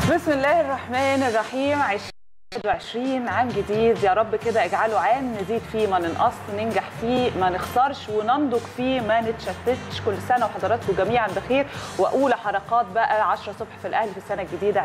بسم الله الرحمن الرحيم 2021 عام جديد يا رب كده اجعله عام نزيد فيه ما ننقص ننجح فيه ما نخسرش وننضج فيه ما نتشتتش كل سنه وحضراتكم جميعا بخير واولى حركات بقى 10 صبح في الاهلي في السنه الجديده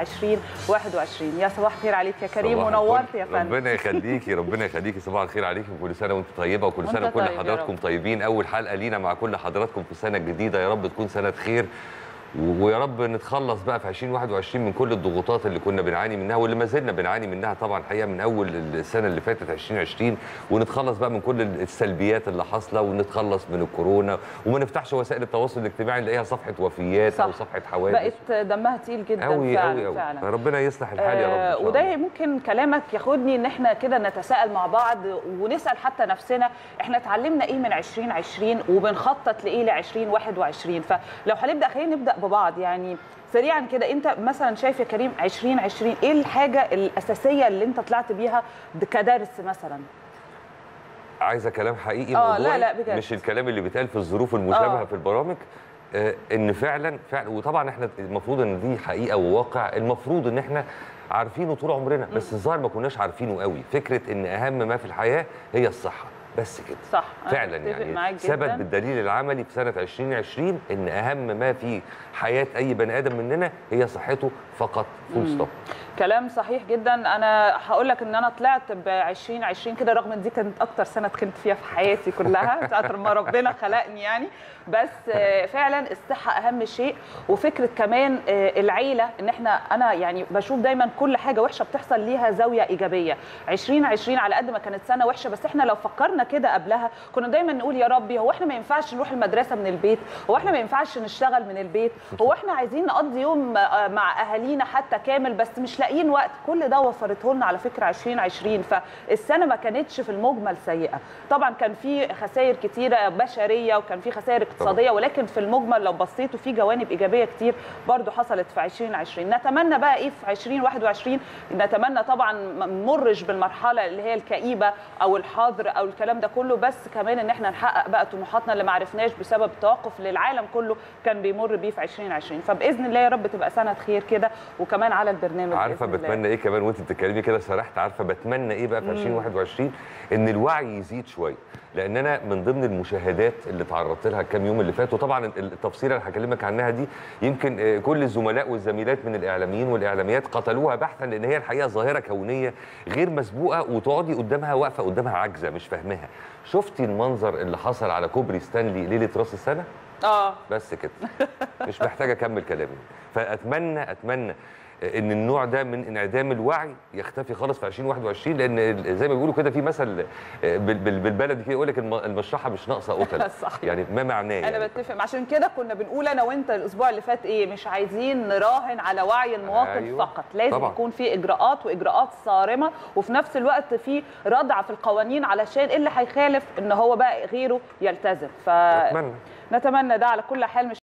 2021 يا صباح الخير عليك يا كريم صباح ونورت الفل. يا فندم ربنا يخليكي ربنا يخليكي صباح الخير عليكم كل سنه وانتم طيبه وكل وانت سنه كل طيب يا حضراتكم رب. طيبين اول حلقه لينا مع كل حضراتكم في السنه الجديده يا رب تكون سنه خير و- ويا رب نتخلص بقى في 2021 من كل الضغوطات اللي كنا بنعاني منها واللي ما زلنا بنعاني منها طبعا الحقيقه من اول السنه اللي فاتت 2020 ونتخلص بقى من كل السلبيات اللي حاصله ونتخلص من الكورونا وما نفتحش وسائل التواصل الاجتماعي نلاقيها صفحه وفيات او صح. صفحه حوادث بقت دمها تقيل جدا قوي فعلا قوي قوي فعلا فربنا يصلح الحال يا رب إن آه، شاء الله. وده يمكن كلامك ياخدني ان احنا كده نتساءل مع بعض ونسال حتى نفسنا احنا اتعلمنا ايه من 2020 وبنخطط لايه ل 2021 فلو هنبدا خلينا نبدا ببعض يعني سريعا كده انت مثلا شايف يا كريم 2020 ايه الحاجه الاساسيه اللي انت طلعت بيها كدرس مثلا عايزه كلام حقيقي آه، موضوعي لا، لا، بجد. مش الكلام اللي بيتقال في الظروف المشابهه آه. في البرامج آه ان فعلا فعلا وطبعا احنا المفروض ان دي حقيقه وواقع المفروض ان احنا عارفينه طول عمرنا بس الظاهر ما كناش عارفينه قوي فكره ان اهم ما في الحياه هي الصحه بس كده صح أنا فعلا بتفق يعني معاك ثبت جداً. بالدليل العملي في سنه 2020 ان اهم ما في حياه اي بني ادم مننا هي صحته فقط فول ستوب كلام صحيح جدا انا هقول لك ان انا طلعت ب 2020 كده رغم ان دي كانت اكتر سنه دخلت فيها في حياتي كلها ساعه ما ربنا خلقني يعني بس آه، فعلا الصحه اهم شيء وفكره كمان آه، العيله ان احنا انا يعني بشوف دايما كل حاجه وحشه بتحصل ليها زاويه ايجابيه 2020 على قد ما كانت سنه وحشه بس احنا لو فكرنا كده قبلها كنا دايما نقول يا ربي هو احنا ما ينفعش نروح المدرسه من البيت هو احنا ما ينفعش نشتغل من البيت هو احنا عايزين نقضي يوم آه، مع اهالينا حتى كامل بس مش لاقيين وقت كل ده وفرته لنا على فكره 2020 فالسنه ما كانتش في المجمل سيئه طبعا كان في خسائر كتيره بشريه وكان في خسائر اقتصاديه ولكن في المجمل لو بصيتوا في جوانب ايجابيه كتير برضو حصلت في 2020 نتمنى بقى ايه في 2021 نتمنى طبعا ما نمرش بالمرحله اللي هي الكئيبه او الحظر او الكلام ده كله بس كمان ان احنا نحقق بقى طموحاتنا اللي ما عرفناش بسبب التوقف للعالم كله كان بيمر بيه في 2020 فباذن الله يا رب تبقى سنه خير كده وكمان على البرنامج عارفه بإذن الله. بتمنى ايه كمان وانت بتتكلمي كده سرحت عارفه بتمنى ايه بقى في 2021 ان الوعي يزيد شويه لان انا من ضمن المشاهدات اللي تعرضت لها الكام يوم اللي فاتوا طبعا التفصيله اللي هكلمك عنها دي يمكن آه، كل الزملاء والزميلات من الاعلاميين والاعلاميات قتلوها بحثا لان هي الحقيقه ظاهره كونيه غير مسبوقه وتقعدي قدامها واقفه قدامها عاجزه مش فاهماها شفتي المنظر اللي حصل على كوبري ستانلي ليله راس السنه اه بس كده مش محتاج اكمل كلامي فاتمنى اتمنى ان النوع ده من انعدام الوعي يختفي خالص في 2021 لان زي ما بيقولوا كده في مثل بال- بال- بالبلدي كده يقول لك الم- المشرحه مش ناقصه قتل صح. يعني ما معناه انا يعني. بتفق عشان كده كنا بنقول انا وانت الاسبوع اللي فات ايه مش عايزين نراهن على وعي المواطن أيوة. فقط لازم طبعاً. يكون في اجراءات واجراءات صارمه وفي نفس الوقت في ردع في القوانين علشان اللي هيخالف ان هو بقى غيره يلتزم اتمنى فنتمنى ده على كل حال مش